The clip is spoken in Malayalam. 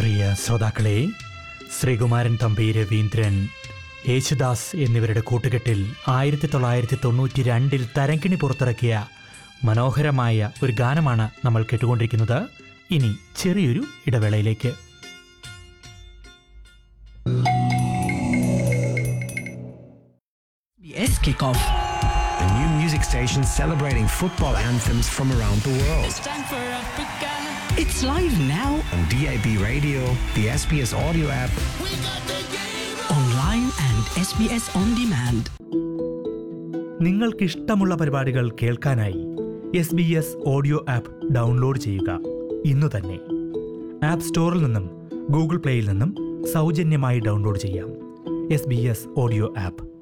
പ്രിയ ശ്രോതാക്കളെ ശ്രീകുമാരൻ തമ്പി രവീന്ദ്രൻ യേശുദാസ് എന്നിവരുടെ കൂട്ടുകെട്ടിൽ ആയിരത്തി തൊള്ളായിരത്തി തൊണ്ണൂറ്റി രണ്ടിൽ തരങ്കിണി പുറത്തിറക്കിയ മനോഹരമായ ഒരു ഗാനമാണ് നമ്മൾ കേട്ടുകൊണ്ടിരിക്കുന്നത് ഇനി ചെറിയൊരു ഇടവേളയിലേക്ക് SBS Kickoff. A new music station celebrating football anthems from around the world. time for Africa. It's live now, On DAB radio, the SBS audio app, online and SBS On Demand. നിങ്ങൾക്കിഷ്ടമുള്ള പരിപാടികൾ കേൾക്കാനായി S B S audio app download ചെയ്യുക ഇന്നു തന്നെ ആപ്പ് സ്റ്റോറിൽ നിന്നും ഗൂഗിൾ പ്ലേയിൽ നിന്നും സൗജന്യമായി ഡൗൺലോഡ് ചെയ്യാം S B S audio app